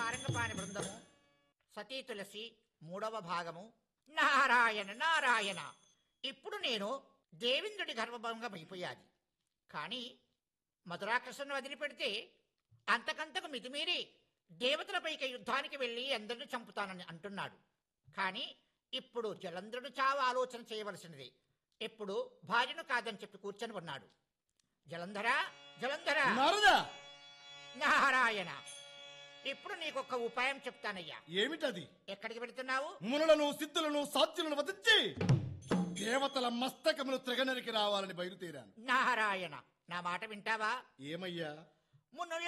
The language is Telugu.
సారంగపాణి బృందము సతీ తులసి మూడవ భాగము నారాయణ నారాయణ ఇప్పుడు నేను దేవేంద్రుడి గర్వభంగం అయిపోయాది కానీ మధురాకృష్ణను వదిలిపెడితే అంతకంతకు మితిమీరి దేవతలపైకి యుద్ధానికి వెళ్ళి అందరిని చంపుతానని అంటున్నాడు కానీ ఇప్పుడు జలంధ్రుడు చావు ఆలోచన చేయవలసినది ఎప్పుడు భార్యను కాదని చెప్పి కూర్చొని ఉన్నాడు జలంధర జలంధర నారదా నారాయణ ఇప్పుడు నీకొక ఉపాయం చెప్తానయ్యా ఏమిటది ఎక్కడికి వెళుతున్నావు మునులను సిద్ధులను సాధ్యులను వధించి దేవతల మస్తకములు త్రిగనరికి రావాలని బయలుదేరాను నారాయణ నా మాట వింటావా ఏమయ్యా మున్నుల